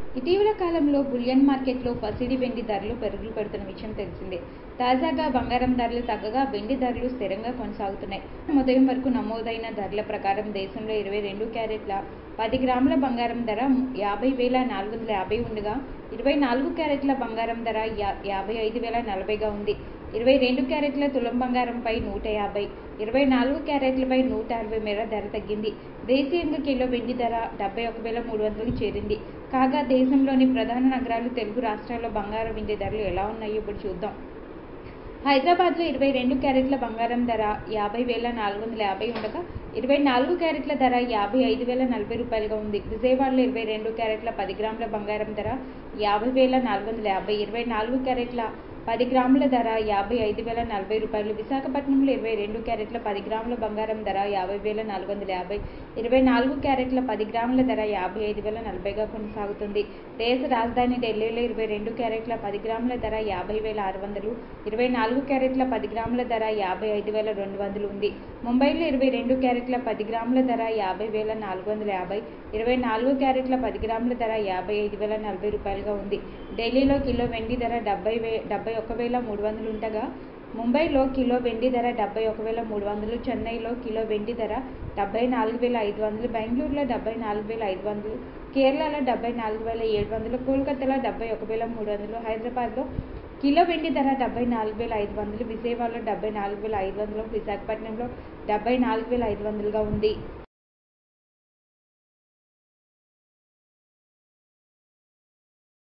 ఇటీవల కాలంలో బులియన్ మార్కెట్లో పసిడి వెండి ధరలు పెరుగులు పెడుతున్న విషయం తెలిసిందే తాజాగా బంగారం ధరలు తగ్గగా వెండి ధరలు స్థిరంగా కొనసాగుతున్నాయి ఉదయం వరకు నమోదైన ధరల ప్రకారం దేశంలో ఇరవై రెండు క్యారెట్ల పది గ్రాముల బంగారం ధర యాభై వేల నాలుగు వందల యాభై ఉండగా ఇరవై నాలుగు క్యారెట్ల బంగారం ధర యా యాభై ఐదు వేల నలభైగా ఉంది ఇరవై రెండు క్యారెట్ల తులం బంగారంపై నూట యాభై ఇరవై నాలుగు క్యారెట్లపై నూట అరవై మేర ధర తగ్గింది దేశీయంగా కిలో వెండి ధర డెబ్బై ఒక వేల మూడు వందలకు చేరింది కాగా దేశంలోని ప్రధాన నగరాలు తెలుగు రాష్ట్రాల్లో బంగారం వెండి ధరలు ఎలా ఉన్నాయో ఇప్పుడు చూద్దాం హైదరాబాద్లో ఇరవై రెండు క్యారెట్ల బంగారం ధర యాభై వేల నాలుగు వందల యాభై ఉండగా ఇరవై నాలుగు క్యారెట్ల ధర యాభై ఐదు వేల నలభై రూపాయలుగా ఉంది విజయవాడలో ఇరవై రెండు క్యారెట్ల పది గ్రాముల బంగారం ధర యాభై వేల నాలుగు వందల యాభై ఇరవై నాలుగు క్యారెట్ల పది గ్రాముల ధర యాభై ఐదు వేల నలభై రూపాయలు విశాఖపట్నంలో ఇరవై రెండు క్యారెట్ల పది గ్రాముల బంగారం ధర యాభై వేల నాలుగు వందల యాభై ఇరవై నాలుగు క్యారెట్ల పది గ్రాముల ధర యాభై ఐదు వేల నలభైగా కొనసాగుతుంది దేశ రాజధాని ఢిల్లీలో ఇరవై రెండు క్యారెట్ల పది గ్రాముల ధర యాభై వేల ఆరు వందలు ఇరవై నాలుగు క్యారెట్ల పది గ్రాముల ధర యాభై ఐదు వేల రెండు వందలు ఉంది ముంబైలో ఇరవై రెండు క్యారెట్ల పది గ్రాముల ధర యాభై వేల నాలుగు వందల యాభై ఇరవై నాలుగు క్యారెట్ల పది గ్రాముల ధర యాభై ఐదు వేల నలభై రూపాయలుగా ఉంది ఢిల్లీలో కిలో వెండి ధర డెబ్బై వే డెబ్బై ఒక వేల మూడు వందలు ఉండగా ముంబైలో కిలో వెండి ధర డెబ్బై ఒక వేల మూడు వందలు చెన్నైలో కిలో వెండి ధర డెబ్బై నాలుగు వేల ఐదు వందలు బెంగళూరులో డెబ్బై నాలుగు వేల ఐదు వందలు కేరళలో డెబ్బై నాలుగు వేల ఏడు వందలు కోల్కతాలో డెబ్బై ఒక వేల మూడు వందలు హైదరాబాద్లో కిలో వెండి ధర డెబ్బై నాలుగు వేల ఐదు వందలు విజయవాడలో డెబ్బై నాలుగు వేల ఐదు వందలు విశాఖపట్నంలో డెబ్బై నాలుగు వేల ఐదు వందలుగా ఉంది